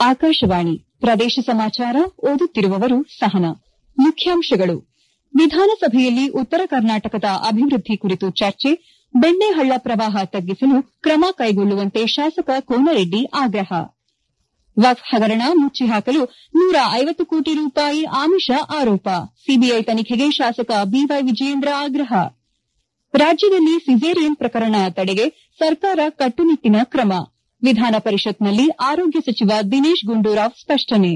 ಆಕಾಶವಾಣಿ ಪ್ರದೇಶ ಸಮಾಚಾರ ಓದುತ್ತಿರುವವರು ಸಹನಾ ಮುಖ್ಯಾಂಶಗಳು ವಿಧಾನಸಭೆಯಲ್ಲಿ ಉತ್ತರ ಕರ್ನಾಟಕದ ಅಭಿವೃದ್ಧಿ ಕುರಿತು ಚರ್ಚೆ ಬೆಣ್ಣೆಹಳ್ಳ ಪ್ರವಾಹ ತಗ್ಗಿಸಲು ಕ್ರಮ ಕೈಗೊಳ್ಳುವಂತೆ ಶಾಸಕ ಕೋನರೆಡ್ಡಿ ಆಗ್ರಹ ವಕ್ಫ್ ಹಗರಣ ಮುಚ್ಚಿ ಹಾಕಲು ನೂರ ಐವತ್ತು ಕೋಟಿ ರೂಪಾಯಿ ಆಮಿಷ ಆರೋಪ ಸಿಬಿಐ ತನಿಖೆಗೆ ಶಾಸಕ ಬಿವೈ ವಿಜಯೇಂದ್ರ ಆಗ್ರಹ ರಾಜ್ಯದಲ್ಲಿ ಸಿಜೇರಿಯನ್ ಪ್ರಕರಣ ತಡೆಗೆ ಸರ್ಕಾರ ಕಟ್ಟುನಿಟ್ಟಿನ ಕ್ರಮ ವಿಧಾನ ಪರಿಷತ್ನಲ್ಲಿ ಆರೋಗ್ಯ ಸಚಿವ ದಿನೇಶ್ ಗುಂಡೂರಾವ್ ಸ್ಪಷ್ಟನೆ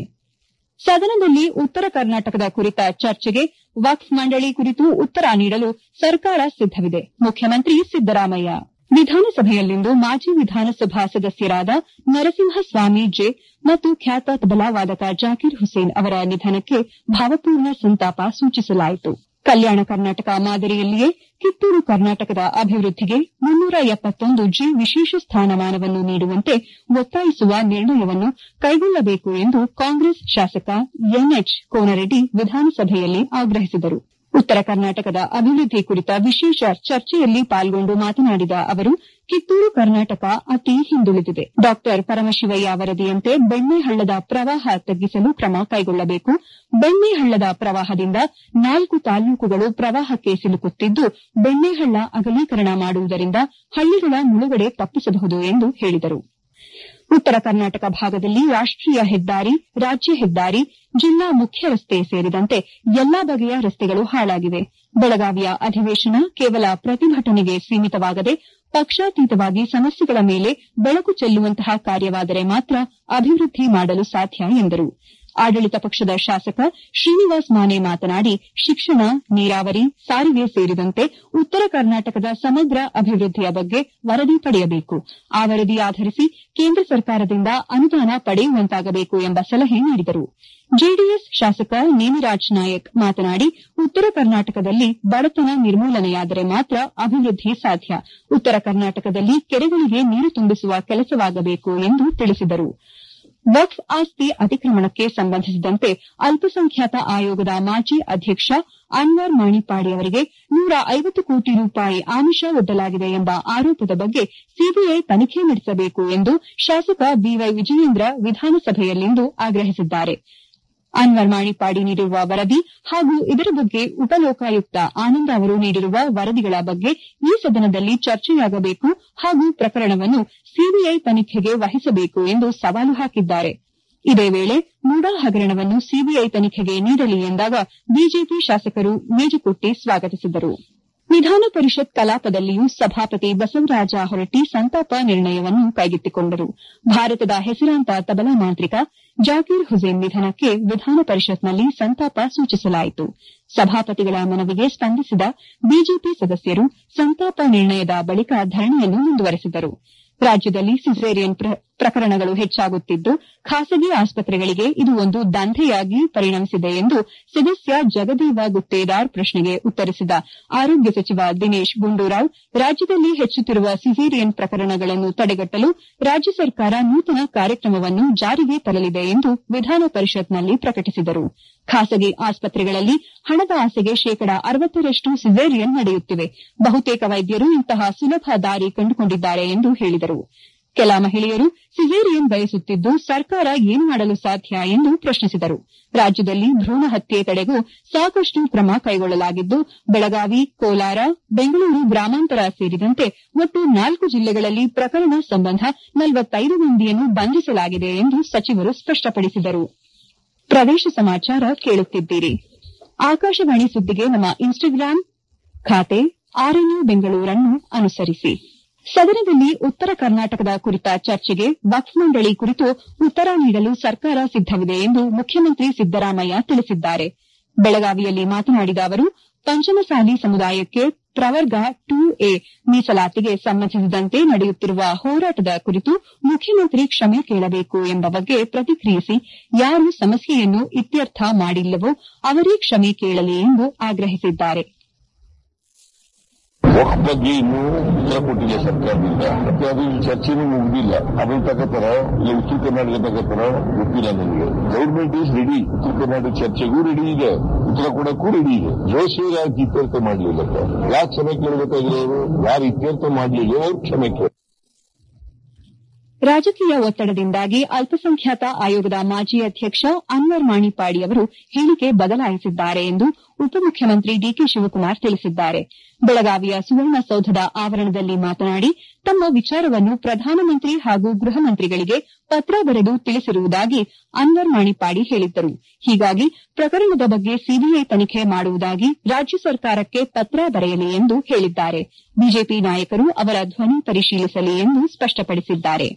ಸದನದಲ್ಲಿ ಉತ್ತರ ಕರ್ನಾಟಕದ ಕುರಿತ ಚರ್ಚೆಗೆ ವಕ್ಫ್ ಮಂಡಳಿ ಕುರಿತು ಉತ್ತರ ನೀಡಲು ಸರ್ಕಾರ ಸಿದ್ದವಿದೆ ಮುಖ್ಯಮಂತ್ರಿ ಸಿದ್ದರಾಮಯ್ಯ ವಿಧಾನಸಭೆಯಲ್ಲಿಂದು ಮಾಜಿ ವಿಧಾನಸಭಾ ಸದಸ್ಯರಾದ ನರಸಿಂಹಸ್ವಾಮಿ ಜೆ ಮತ್ತು ಖ್ಯಾತ ತಬಲಾ ವಾದಕ ಜಾಕೀರ್ ಹುಸೇನ್ ಅವರ ನಿಧನಕ್ಕೆ ಭಾವಪೂರ್ಣ ಸಂತಾಪ ಸೂಚಿಸಲಾಯಿತು ಕಲ್ಯಾಣ ಕರ್ನಾಟಕ ಮಾದರಿಯಲ್ಲಿಯೇ ಕಿತ್ತೂರು ಕರ್ನಾಟಕದ ಅಭಿವೃದ್ಧಿಗೆ ಮುನ್ನೂರ ಎಪ್ಪತ್ತೊಂದು ಜಿ ವಿಶೇಷ ಸ್ಥಾನಮಾನವನ್ನು ನೀಡುವಂತೆ ಒತ್ತಾಯಿಸುವ ನಿರ್ಣಯವನ್ನು ಕೈಗೊಳ್ಳಬೇಕು ಎಂದು ಕಾಂಗ್ರೆಸ್ ಶಾಸಕ ಎನ್ಎಚ್ ಕೋನರೆಡ್ಡಿ ವಿಧಾನಸಭೆಯಲ್ಲಿ ಆಗ್ರಹಿಸಿದರು ಉತ್ತರ ಕರ್ನಾಟಕದ ಅಭಿವೃದ್ಧಿ ಕುರಿತ ವಿಶೇಷ ಚರ್ಚೆಯಲ್ಲಿ ಪಾಲ್ಗೊಂಡು ಮಾತನಾಡಿದ ಅವರು ಕಿತ್ತೂರು ಕರ್ನಾಟಕ ಅತಿ ಹಿಂದುಳಿದಿದೆ ಡಾ ಪರಮಶಿವಯ್ಯ ವರದಿಯಂತೆ ಬೆಣ್ಣೆಹಳ್ಳದ ಪ್ರವಾಹ ತಗ್ಗಿಸಲು ಕ್ರಮ ಕೈಗೊಳ್ಳಬೇಕು ಬೆಣ್ಣೆಹಳ್ಳದ ಪ್ರವಾಹದಿಂದ ನಾಲ್ಕು ತಾಲೂಕುಗಳು ಪ್ರವಾಹಕ್ಕೆ ಸಿಲುಕುತ್ತಿದ್ದು ಬೆಣ್ಣೆಹಳ್ಳ ಅಗಲೀಕರಣ ಮಾಡುವುದರಿಂದ ಹಳ್ಳಿಗಳ ಮುಳುಗಡೆ ತಪ್ಪಿಸಬಹುದು ಎಂದು ಹೇಳಿದರು ಉತ್ತರ ಕರ್ನಾಟಕ ಭಾಗದಲ್ಲಿ ರಾಷ್ಟೀಯ ಹೆದ್ದಾರಿ ರಾಜ್ಯ ಹೆದ್ದಾರಿ ಜಿಲ್ಲಾ ಮುಖ್ಯ ರಸ್ತೆ ಸೇರಿದಂತೆ ಎಲ್ಲಾ ಬಗೆಯ ರಸ್ತೆಗಳು ಹಾಳಾಗಿವೆ ಬೆಳಗಾವಿಯ ಅಧಿವೇಶನ ಕೇವಲ ಪ್ರತಿಭಟನೆಗೆ ಸೀಮಿತವಾಗದೆ ಪಕ್ಷಾತೀತವಾಗಿ ಸಮಸ್ಯೆಗಳ ಮೇಲೆ ಬೆಳಕು ಚೆಲ್ಲುವಂತಹ ಕಾರ್ಯವಾದರೆ ಮಾತ್ರ ಅಭಿವೃದ್ಧಿ ಮಾಡಲು ಸಾಧ್ಯ ಎಂದರು ಆಡಳಿತ ಪಕ್ಷದ ಶಾಸಕ ಶ್ರೀನಿವಾಸ್ ಮಾನೆ ಮಾತನಾಡಿ ಶಿಕ್ಷಣ ನೀರಾವರಿ ಸಾರಿಗೆ ಸೇರಿದಂತೆ ಉತ್ತರ ಕರ್ನಾಟಕದ ಸಮಗ್ರ ಅಭಿವೃದ್ಧಿಯ ಬಗ್ಗೆ ವರದಿ ಪಡೆಯಬೇಕು ಆ ವರದಿ ಆಧರಿಸಿ ಕೇಂದ್ರ ಸರ್ಕಾರದಿಂದ ಅನುದಾನ ಪಡೆಯುವಂತಾಗಬೇಕು ಎಂಬ ಸಲಹೆ ನೀಡಿದರು ಜೆಡಿಎಸ್ ಶಾಸಕ ನೇಮಿರಾಜ್ ನಾಯಕ್ ಮಾತನಾಡಿ ಉತ್ತರ ಕರ್ನಾಟಕದಲ್ಲಿ ಬಡತನ ನಿರ್ಮೂಲನೆಯಾದರೆ ಮಾತ್ರ ಅಭಿವೃದ್ಧಿ ಸಾಧ್ಯ ಉತ್ತರ ಕರ್ನಾಟಕದಲ್ಲಿ ಕೆರೆಗಳಿಗೆ ನೀರು ತುಂಬಿಸುವ ಕೆಲಸವಾಗಬೇಕು ಎಂದು ತಿಳಿಸಿದರು ವಕ್ಫ್ ಆಸ್ತಿ ಅತಿಕ್ರಮಣಕ್ಕೆ ಸಂಬಂಧಿಸಿದಂತೆ ಅಲ್ಪಸಂಖ್ಯಾತ ಆಯೋಗದ ಮಾಜಿ ಅಧ್ಯಕ್ಷ ಅನ್ವರ್ ಮಾಣಿಪ್ಪಾಡಿ ಅವರಿಗೆ ನೂರ ಐವತ್ತು ಕೋಟಿ ರೂಪಾಯಿ ಆಮಿಷ ಒಡ್ಡಲಾಗಿದೆ ಎಂಬ ಆರೋಪದ ಬಗ್ಗೆ ಸಿಬಿಐ ತನಿಖೆ ನಡೆಸಬೇಕು ಎಂದು ಶಾಸಕ ಬಿವೈ ವಿಜಯೇಂದ್ರ ವಿಧಾನಸಭೆಯಲ್ಲಿಂದು ಆಗ್ರಹಿಸಿದ್ದಾರೆ ಅನ್ವರ್ ಮಾಣಿಪ್ಪಾಡಿ ನೀಡಿರುವ ವರದಿ ಹಾಗೂ ಇದರ ಬಗ್ಗೆ ಉಪಲೋಕಾಯುಕ್ತ ಆನಂದ್ ಅವರು ನೀಡಿರುವ ವರದಿಗಳ ಬಗ್ಗೆ ಈ ಸದನದಲ್ಲಿ ಚರ್ಚೆಯಾಗಬೇಕು ಹಾಗೂ ಪ್ರಕರಣವನ್ನು ಸಿಬಿಐ ತನಿಖೆಗೆ ವಹಿಸಬೇಕು ಎಂದು ಸವಾಲು ಹಾಕಿದ್ದಾರೆ ಇದೇ ವೇಳೆ ಮೂಡಾ ಹಗರಣವನ್ನು ಸಿಬಿಐ ತನಿಖೆಗೆ ನೀಡಲಿ ಎಂದಾಗ ಬಿಜೆಪಿ ಶಾಸಕರು ಮೇಜುಕುಟ್ಟಿ ಸ್ವಾಗತಿಸಿದರು ವಿಧಾನ ಪರಿಷತ್ ಕಲಾಪದಲ್ಲಿಯೂ ಸಭಾಪತಿ ಬಸವರಾಜ ಹೊರಟ್ಟಿ ಸಂತಾಪ ನಿರ್ಣಯವನ್ನು ಕೈಗೆತ್ತಿಕೊಂಡರು ಭಾರತದ ಹೆಸರಾಂತ ತಬಲಾ ಮಾಂತ್ರಿಕ ಜಾಕೀರ್ ಹುಸೇನ್ ನಿಧನಕ್ಕೆ ವಿಧಾನ ಪರಿಷತ್ನಲ್ಲಿ ಸಂತಾಪ ಸೂಚಿಸಲಾಯಿತು ಸಭಾಪತಿಗಳ ಮನವಿಗೆ ಸ್ಪಂದಿಸಿದ ಬಿಜೆಪಿ ಸದಸ್ಯರು ಸಂತಾಪ ನಿರ್ಣಯದ ಬಳಿಕ ಧರಣಿಯನ್ನು ಮುಂದುವರೆಸಿದರು ರಾಜ್ಯದಲ್ಲಿ ಸಿಸೇರಿಯನ್ ಪ್ರಕರಣಗಳು ಹೆಚ್ಚಾಗುತ್ತಿದ್ದು ಖಾಸಗಿ ಆಸ್ಪತ್ರೆಗಳಿಗೆ ಇದು ಒಂದು ದಂಧೆಯಾಗಿ ಪರಿಣಮಿಸಿದೆ ಎಂದು ಸದಸ್ಯ ಜಗದೇವ ಗುತ್ತೇದಾರ್ ಪ್ರಶ್ನೆಗೆ ಉತ್ತರಿಸಿದ ಆರೋಗ್ಯ ಸಚಿವ ದಿನೇಶ್ ಗುಂಡೂರಾವ್ ರಾಜ್ಯದಲ್ಲಿ ಹೆಚ್ಚುತ್ತಿರುವ ಸಿಸೇರಿಯನ್ ಪ್ರಕರಣಗಳನ್ನು ತಡೆಗಟ್ಟಲು ರಾಜ್ಯ ಸರ್ಕಾರ ನೂತನ ಕಾರ್ಯಕ್ರಮವನ್ನು ಜಾರಿಗೆ ತರಲಿದೆ ಎಂದು ವಿಧಾನ ಪರಿಷತ್ನಲ್ಲಿ ಪ್ರಕಟಿಸಿದರು ಖಾಸಗಿ ಆಸ್ಪತ್ರೆಗಳಲ್ಲಿ ಹಣದ ಆಸೆಗೆ ಶೇಕಡ ಅರವತ್ತರಷ್ಟು ಸಿಸೇರಿಯನ್ ನಡೆಯುತ್ತಿವೆ ಬಹುತೇಕ ವೈದ್ಯರು ಇಂತಹ ಸುಲಭ ದಾರಿ ಕಂಡುಕೊಂಡಿದ್ದಾರೆ ಎಂದು ಹೇಳಿದರು ಕೆಲ ಮಹಿಳೆಯರು ಸಿಸೇರಿಯನ್ ಬಯಸುತ್ತಿದ್ದು ಸರ್ಕಾರ ಏನು ಮಾಡಲು ಸಾಧ್ಯ ಎಂದು ಪ್ರಶ್ನಿಸಿದರು ರಾಜ್ಯದಲ್ಲಿ ಭ್ರೂಣ ಹತ್ಯೆ ತಡೆಗೂ ಸಾಕಷ್ಟು ಕ್ರಮ ಕೈಗೊಳ್ಳಲಾಗಿದ್ದು ಬೆಳಗಾವಿ ಕೋಲಾರ ಬೆಂಗಳೂರು ಗ್ರಾಮಾಂತರ ಸೇರಿದಂತೆ ಒಟ್ಟು ನಾಲ್ಕು ಜಿಲ್ಲೆಗಳಲ್ಲಿ ಪ್ರಕರಣ ಸಂಬಂಧ ನಲವತ್ತೈದು ಮಂದಿಯನ್ನು ಬಂಧಿಸಲಾಗಿದೆ ಎಂದು ಸಚಿವರು ಸ್ಪಷ್ಟಪಡಿಸಿದರು ಪ್ರದೇಶ ಸಮಾಚಾರ ಕೇಳುತ್ತಿದ್ದೀರಿ ಆಕಾಶವಾಣಿ ಸುದ್ದಿಗೆ ನಮ್ಮ ಇನ್ಸ್ಟಾಗ್ರಾಂ ಖಾತೆ ಆರ್ಎನ್ಯು ಬೆಂಗಳೂರನ್ನು ಅನುಸರಿಸಿ ಸದನದಲ್ಲಿ ಉತ್ತರ ಕರ್ನಾಟಕದ ಕುರಿತ ಚರ್ಚೆಗೆ ವಕ್ಫ್ ಮಂಡಳಿ ಕುರಿತು ಉತ್ತರ ನೀಡಲು ಸರ್ಕಾರ ಸಿದ್ದವಿದೆ ಎಂದು ಮುಖ್ಯಮಂತ್ರಿ ಸಿದ್ದರಾಮಯ್ಯ ತಿಳಿಸಿದ್ದಾರೆ ಬೆಳಗಾವಿಯಲ್ಲಿ ಮಾತನಾಡಿದ ಅವರು ಪಂಚಮಸಾಲಿ ಸಮುದಾಯಕ್ಕೆ ಪ್ರವರ್ಗ ಟೂ ಎ ಮೀಸಲಾತಿಗೆ ಸಂಬಂಧಿಸಿದಂತೆ ನಡೆಯುತ್ತಿರುವ ಹೋರಾಟದ ಕುರಿತು ಮುಖ್ಯಮಂತ್ರಿ ಕ್ಷಮೆ ಕೇಳಬೇಕು ಎಂಬ ಬಗ್ಗೆ ಪ್ರತಿಕ್ರಿಯಿಸಿ ಯಾರು ಸಮಸ್ಯೆಯನ್ನು ಇತ್ಯರ್ಥ ಮಾಡಿಲ್ಲವೋ ಅವರೇ ಕ್ಷಮೆ ಕೇಳಲಿ ಎಂದು ಆಗ್ರಹಿಸಿದ್ದಾರೆ ವಕ್ಫ್ ಬಗ್ಗೆ ಇನ್ನೂ ಉತ್ತರ ಕೊಟ್ಟಿಲ್ಲ ಸರ್ಕಾರದಿಂದ ಮತ್ತೆ ಅದು ಚರ್ಚೆನೂ ಮುಗಿದಿಲ್ಲ ಅದನ್ನ ತಗೋತಾರೋ ಇಲ್ಲ ಉತ್ತರ ಕರ್ನಾಟಕ ತಗೋತಾರೋ ಗೊತ್ತಿಲ್ಲ ನನಗೆ ಗೌರ್ಮೆಂಟ್ ಈಸ್ ರೆಡಿ ಉತ್ತರ ಕರ್ನಾಟಕ ಚರ್ಚೆಗೂ ರೆಡಿ ಇದೆ ಉತ್ತರ ಕೊಡಕ್ಕೂ ರೆಡಿ ಇದೆ ಜೋಶಿ ಯಾಕೆ ಇತ್ಯರ್ಥ ಮಾಡಲಿಲ್ಲ ಯಾಕೆ ಕ್ಷಮೆ ಕೇಳಬೇಕಾಗಿರೋರು ಯಾರು ಇತ್ಯರ್ಥ ಮಾಡಲಿಲ್ಲ ಅವ್ರು ಕ್ಷಮೆ ಕೇಳ ರಾಜಕೀಯ ಒತ್ತಡದಿಂದಾಗಿ ಅಲ್ಪಸಂಖ್ಯಾತ ಆಯೋಗದ ಮಾಜಿ ಅಧ್ಯಕ್ಷ ಅನ್ವರ್ ಮಾಣಿಪಾಡಿ ಅವರು ಹೇಳಿಕೆ ಬದಲಾಯಿಸಿದ್ದಾರೆ ಎಂದು ಉಪಮುಖ್ಯಮಂತ್ರಿ ಡಿಕೆ ಶಿವಕುಮಾರ್ ತಿಳಿಸಿದ್ದಾರೆ ಬೆಳಗಾವಿಯ ಸುವರ್ಣಸೌಧದ ಆವರಣದಲ್ಲಿ ಮಾತನಾಡಿ ತಮ್ಮ ವಿಚಾರವನ್ನು ಪ್ರಧಾನಮಂತ್ರಿ ಹಾಗೂ ಗೃಹ ಮಂತ್ರಿಗಳಿಗೆ ಪತ್ರ ಬರೆದು ತಿಳಿಸಿರುವುದಾಗಿ ಅನ್ವರ್ ಮಾಣಿಪಾಡಿ ಹೇಳಿದ್ದರು ಹೀಗಾಗಿ ಪ್ರಕರಣದ ಬಗ್ಗೆ ಸಿಬಿಐ ತನಿಖೆ ಮಾಡುವುದಾಗಿ ರಾಜ್ಯ ಸರ್ಕಾರಕ್ಕೆ ಪತ್ರ ಬರೆಯಲಿ ಎಂದು ಹೇಳಿದ್ದಾರೆ ಬಿಜೆಪಿ ನಾಯಕರು ಅವರ ಧ್ವನಿ ಪರಿಶೀಲಿಸಲಿ ಎಂದು ಸ್ಪಷ್ಟಪಡಿಸಿದ್ದಾರೆ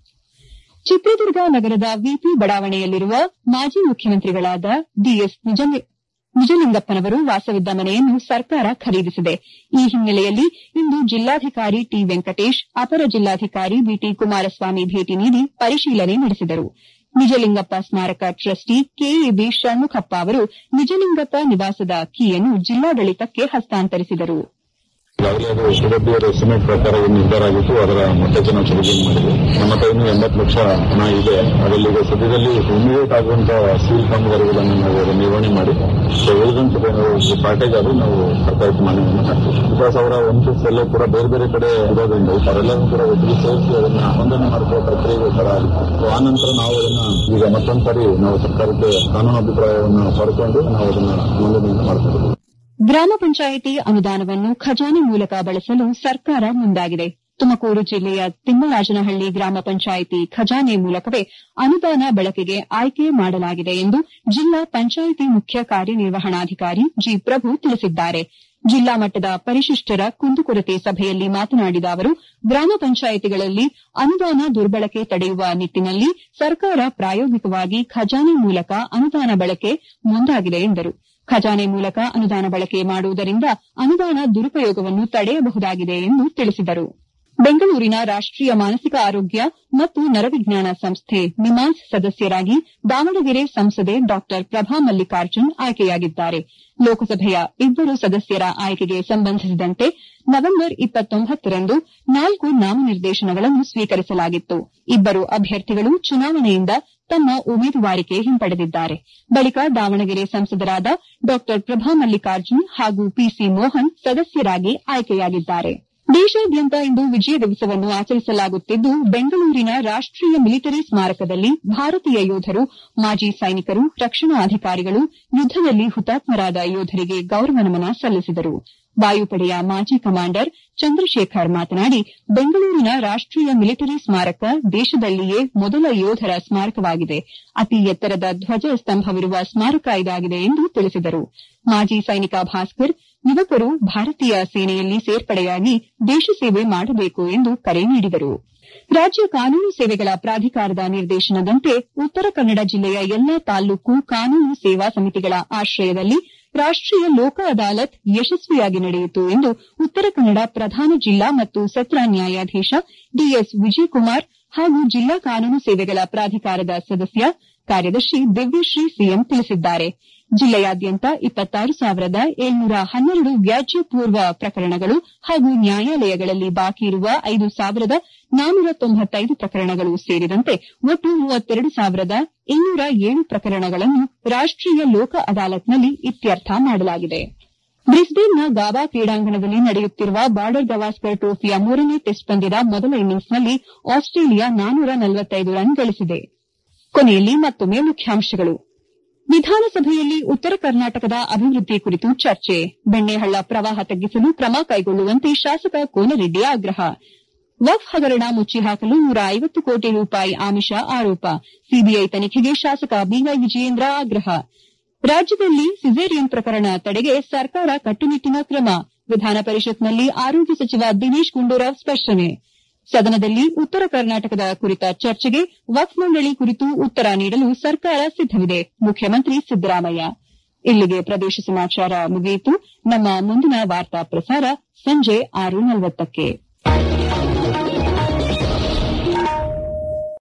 ಚಿತ್ರದುರ್ಗ ನಗರದ ವಿಪಿ ಬಡಾವಣೆಯಲ್ಲಿರುವ ಮಾಜಿ ಮುಖ್ಯಮಂತ್ರಿಗಳಾದ ಡಿಎಸ್ ನಿಜಲಿಂಗಪ್ಪನವರು ವಾಸವಿದ್ದ ಮನೆಯನ್ನು ಸರ್ಕಾರ ಖರೀದಿಸಿದೆ ಈ ಹಿನ್ನೆಲೆಯಲ್ಲಿ ಇಂದು ಜಿಲ್ಲಾಧಿಕಾರಿ ಟಿ ವೆಂಕಟೇಶ್ ಅಪರ ಜಿಲ್ಲಾಧಿಕಾರಿ ಬಿಟಿ ಕುಮಾರಸ್ವಾಮಿ ಭೇಟಿ ನೀಡಿ ಪರಿಶೀಲನೆ ನಡೆಸಿದರು ನಿಜಲಿಂಗಪ್ಪ ಸ್ಮಾರಕ ಟ್ರಸ್ಟಿ ಕೆಇಬಿ ಷಣ್ಮುಖಪ್ಪ ಅವರು ನಿಜಲಿಂಗಪ್ಪ ನಿವಾಸದ ಕೀಯನ್ನು ಜಿಲ್ಲಾಡಳಿತಕ್ಕೆ ಹಸ್ತಾಂತರಿಸಿದರು ಈಗಾಗಲೇ ಅದು ಸಿಡಬ್ಲ್ಯೂಆರ್ ಎಸ್ಟಿಮೇಟ್ ಪ್ರಕಾರ ಏನು ನಿರ್ಧಾರ ಆಗಿತ್ತು ಅದರ ಮೊತ್ತಕ್ಕೆ ನಾವು ಚೆಲುವಿಗೆ ಮಾಡಿದ್ವಿ ನಮ್ಮ ಹತ್ರ ಇನ್ನೂ ಎಂಬತ್ತು ಲಕ್ಷ ಹಣ ಇದೆ ಅದರಲ್ಲಿ ಈಗ ಸದ್ಯದಲ್ಲಿ ಇಮಿಡಿಯೇಟ್ ಆಗುವಂತಹ ಸ್ಟೀಲ್ ಕಾಮಗಾರಿಗಳನ್ನು ನಾವು ಅದನ್ನು ನಿರ್ವಹಣೆ ಮಾಡಿ ಸೊ ಉಳಿದಂತ ಪ್ಯಾಕೇಜ್ ಆದರೂ ನಾವು ಸರ್ಕಾರಕ್ಕೆ ಮಾನ್ಯವನ್ನು ಮಾಡ್ತೀವಿ ಬಿಕಾಸ್ ಅವರ ಒಂದು ಎಲ್ಲ ಕೂಡ ಬೇರೆ ಬೇರೆ ಕಡೆ ಇರೋದ್ರಿಂದ ಅವರೆಲ್ಲರೂ ಕೂಡ ಒಟ್ಟಿಗೆ ಸೇರಿಸಿ ಅದನ್ನ ಹೊಂದನೆ ಮಾಡಿಕೊಳ್ಳೋ ಪ್ರಕ್ರಿಯೆ ತರ ಆಗಿತ್ತು ಸೊ ಆ ನಂತರ ನಾವು ಅದನ್ನ ಈಗ ಮತ್ತೊಂದು ಸಾರಿ ನಾವು ಸರ್ಕಾರಕ್ಕೆ ಕಾನೂನು ಅಭಿಪ್ರಾಯವನ್ನು ಪಡ್ಕೊಂಡು ನಾವು ಅದನ್ನ ನೋಂದಣಿಯನ್ನು ಮಾಡ್ಕೊಂಡಿದ್ದೀವಿ ಗ್ರಾಮ ಪಂಚಾಯಿತಿ ಅನುದಾನವನ್ನು ಖಜಾನೆ ಮೂಲಕ ಬಳಸಲು ಸರ್ಕಾರ ಮುಂದಾಗಿದೆ ತುಮಕೂರು ಜಿಲ್ಲೆಯ ತಿಮ್ಮರಾಜನಹಳ್ಳಿ ಗ್ರಾಮ ಪಂಚಾಯಿತಿ ಖಜಾನೆ ಮೂಲಕವೇ ಅನುದಾನ ಬಳಕೆಗೆ ಆಯ್ಕೆ ಮಾಡಲಾಗಿದೆ ಎಂದು ಜಿಲ್ಲಾ ಪಂಚಾಯಿತಿ ಮುಖ್ಯ ಕಾರ್ಯನಿರ್ವಹಣಾಧಿಕಾರಿ ಜಿ ಪ್ರಭು ತಿಳಿಸಿದ್ದಾರೆ ಜಿಲ್ಲಾ ಮಟ್ಟದ ಪರಿಶಿಷ್ಟರ ಕುಂದುಕೊರತೆ ಸಭೆಯಲ್ಲಿ ಮಾತನಾಡಿದ ಅವರು ಗ್ರಾಮ ಪಂಚಾಯಿತಿಗಳಲ್ಲಿ ಅನುದಾನ ದುರ್ಬಳಕೆ ತಡೆಯುವ ನಿಟ್ಟಿನಲ್ಲಿ ಸರ್ಕಾರ ಪ್ರಾಯೋಗಿಕವಾಗಿ ಖಜಾನೆ ಮೂಲಕ ಅನುದಾನ ಬಳಕೆ ಮುಂದಾಗಿದೆ ಎಂದರು ಖಜಾನೆ ಮೂಲಕ ಅನುದಾನ ಬಳಕೆ ಮಾಡುವುದರಿಂದ ಅನುದಾನ ದುರುಪಯೋಗವನ್ನು ತಡೆಯಬಹುದಾಗಿದೆ ಎಂದು ತಿಳಿಸಿದರು ಬೆಂಗಳೂರಿನ ರಾಷ್ಟೀಯ ಮಾನಸಿಕ ಆರೋಗ್ಯ ಮತ್ತು ನರವಿಜ್ಞಾನ ಸಂಸ್ಥೆ ನಿಮಾನ್ಸ್ ಸದಸ್ಯರಾಗಿ ದಾವಣಗೆರೆ ಸಂಸದೆ ಡಾ ಪ್ರಭಾ ಮಲ್ಲಿಕಾರ್ಜುನ್ ಆಯ್ಕೆಯಾಗಿದ್ದಾರೆ ಲೋಕಸಭೆಯ ಇಬ್ಬರು ಸದಸ್ಯರ ಆಯ್ಕೆಗೆ ಸಂಬಂಧಿಸಿದಂತೆ ನವೆಂಬರ್ ರಂದು ನಾಲ್ಕು ನಾಮನಿರ್ದೇಶನಗಳನ್ನು ಸ್ವೀಕರಿಸಲಾಗಿತ್ತು ಇಬ್ಬರು ಅಭ್ಯರ್ಥಿಗಳು ಚುನಾವಣೆಯಿಂದ ತಮ್ಮ ಉಮೇದುವಾರಿಕೆ ಹಿಂಪಡೆದಿದ್ದಾರೆ ಬಳಿಕ ದಾವಣಗೆರೆ ಸಂಸದರಾದ ಡಾ ಪ್ರಭಾ ಮಲ್ಲಿಕಾರ್ಜುನ್ ಹಾಗೂ ಪಿಸಿ ಮೋಹನ್ ಸದಸ್ಯರಾಗಿ ಆಯ್ಕೆಯಾಗಿದ್ದಾರೆ ದೇಶಾದ್ಯಂತ ಇಂದು ವಿಜಯ ದಿವಸವನ್ನು ಆಚರಿಸಲಾಗುತ್ತಿದ್ದು ಬೆಂಗಳೂರಿನ ರಾಷ್ಟೀಯ ಮಿಲಿಟರಿ ಸ್ಮಾರಕದಲ್ಲಿ ಭಾರತೀಯ ಯೋಧರು ಮಾಜಿ ಸೈನಿಕರು ರಕ್ಷಣಾ ಅಧಿಕಾರಿಗಳು ಯುದ್ದದಲ್ಲಿ ಹುತಾತ್ಮರಾದ ಯೋಧರಿಗೆ ಗೌರವ ನಮನ ಸಲ್ಲಿಸಿದರು ವಾಯುಪಡೆಯ ಮಾಜಿ ಕಮಾಂಡರ್ ಚಂದ್ರಶೇಖರ್ ಮಾತನಾಡಿ ಬೆಂಗಳೂರಿನ ರಾಷ್ಟೀಯ ಮಿಲಿಟರಿ ಸ್ಮಾರಕ ದೇಶದಲ್ಲಿಯೇ ಮೊದಲ ಯೋಧರ ಸ್ಮಾರಕವಾಗಿದೆ ಅತಿ ಎತ್ತರದ ಧ್ವಜ ಸ್ತಂಭವಿರುವ ಸ್ಮಾರಕ ಇದಾಗಿದೆ ಎಂದು ತಿಳಿಸಿದರು ಮಾಜಿ ಸೈನಿಕ ಭಾಸ್ಕರ್ ಯುವಕರು ಭಾರತೀಯ ಸೇನೆಯಲ್ಲಿ ಸೇರ್ಪಡೆಯಾಗಿ ದೇಶ ಸೇವೆ ಮಾಡಬೇಕು ಎಂದು ಕರೆ ನೀಡಿದರು ರಾಜ್ಯ ಕಾನೂನು ಸೇವೆಗಳ ಪ್ರಾಧಿಕಾರದ ನಿರ್ದೇಶನದಂತೆ ಉತ್ತರ ಕನ್ನಡ ಜಿಲ್ಲೆಯ ಎಲ್ಲಾ ತಾಲೂಕು ಕಾನೂನು ಸೇವಾ ಸಮಿತಿಗಳ ಆಶ್ರಯದಲ್ಲಿ ರಾಷ್ಟೀಯ ಲೋಕ ಅದಾಲತ್ ಯಶಸ್ವಿಯಾಗಿ ನಡೆಯಿತು ಎಂದು ಉತ್ತರ ಕನ್ನಡ ಪ್ರಧಾನ ಜಿಲ್ಲಾ ಮತ್ತು ಸತ್ರ ನ್ಯಾಯಾಧೀಶ ಡಿಎಸ್ ವಿಜಯಕುಮಾರ್ ಹಾಗೂ ಜಿಲ್ಲಾ ಕಾನೂನು ಸೇವೆಗಳ ಪ್ರಾಧಿಕಾರದ ಸದಸ್ಯ ಕಾರ್ಯದರ್ಶಿ ದಿವ್ಯಶ್ರೀ ಸಿಎಂ ತಿಳಿಸಿದ್ದಾರೆ ಜಿಲ್ಲೆಯಾದ್ಯಂತ ಇಪ್ಪತ್ತಾರು ಸಾವಿರದ ಏಳ್ನೂರ ಹನ್ನೆರಡು ವ್ಯಾಜ್ಯ ಪೂರ್ವ ಪ್ರಕರಣಗಳು ಹಾಗೂ ನ್ಯಾಯಾಲಯಗಳಲ್ಲಿ ಬಾಕಿ ಇರುವ ಐದು ಸಾವಿರದ ನಾನ್ನೂರ ತೊಂಬತ್ತೈದು ಪ್ರಕರಣಗಳು ಸೇರಿದಂತೆ ಒಟ್ಟು ಮೂವತ್ತೆರಡು ಸಾವಿರದ ಇನ್ನೂರ ಏಳು ಪ್ರಕರಣಗಳನ್ನು ರಾಷ್ಟೀಯ ಲೋಕ ಅದಾಲತ್ನಲ್ಲಿ ಇತ್ಯರ್ಥ ಮಾಡಲಾಗಿದೆ ಬ್ರಿಸ್ಬೇನ್ನ ಗಾಬಾ ಕ್ರೀಡಾಂಗಣದಲ್ಲಿ ನಡೆಯುತ್ತಿರುವ ಬಾರ್ಡರ್ ಗವಾಸ್ಕರ್ ಟ್ರೋಫಿಯ ಮೂರನೇ ಟೆಸ್ಟ್ ಪಂದ್ಯದ ಮೊದಲ ಇನ್ನಿಂಗ್ಸ್ನಲ್ಲಿ ಆಸ್ಟ್ರೇಲಿಯಾ ನಾನ್ನೂರ ನಲವತ್ತೈದು ರನ್ ಗಳಿಸಿದೆ ಕೊನೆಯಲ್ಲಿ ಮತ್ತೊಮ್ಮೆ ಮುಖ್ಯಾಂಶಗಳು ವಿಧಾನಸಭೆಯಲ್ಲಿ ಉತ್ತರ ಕರ್ನಾಟಕದ ಅಭಿವೃದ್ಧಿ ಕುರಿತು ಚರ್ಚೆ ಬೆಣ್ಣೆಹಳ್ಳ ಪ್ರವಾಹ ತಗ್ಗಿಸಲು ಕ್ರಮ ಕೈಗೊಳ್ಳುವಂತೆ ಶಾಸಕ ಕೋನರೆಡ್ಡಿ ಆಗ್ರಹ ವಕ್ಫ್ ಹಗರಣ ಮುಚ್ಚಿ ಹಾಕಲು ನೂರ ಐವತ್ತು ಕೋಟಿ ರೂಪಾಯಿ ಆಮಿಷ ಆರೋಪ ಸಿಬಿಐ ತನಿಖೆಗೆ ಶಾಸಕ ಬಿವೈ ವಿಜಯೇಂದ್ರ ಆಗ್ರಹ ರಾಜ್ಯದಲ್ಲಿ ಸಿಸೇರಿಯನ್ ಪ್ರಕರಣ ತಡೆಗೆ ಸರ್ಕಾರ ಕಟ್ಟುನಿಟ್ಟಿನ ಕ್ರಮ ವಿಧಾನ ಪರಿಷತ್ನಲ್ಲಿ ಆರೋಗ್ಯ ಸಚಿವ ದಿನೇಶ್ ಗುಂಡೂರಾವ್ ಸ್ಪಷ್ಟನೆ ಸದನದಲ್ಲಿ ಉತ್ತರ ಕರ್ನಾಟಕದ ಕುರಿತ ಚರ್ಚೆಗೆ ವಕ್ಫ್ ಮಂಡಳಿ ಕುರಿತು ಉತ್ತರ ನೀಡಲು ಸರ್ಕಾರ ಸಿದ್ದವಿದೆ ಮುಖ್ಯಮಂತ್ರಿ ಸಿದ್ದರಾಮಯ್ಯ ಇಲ್ಲಿಗೆ ಪ್ರದೇಶ ಸಮಾಚಾರ ಮುಗಿಯಿತು ನಮ್ಮ ಮುಂದಿನ ವಾರ್ತಾ ಪ್ರಸಾರ ಸಂಜೆ ಆರು ನಲವತ್ತಕ್ಕೆ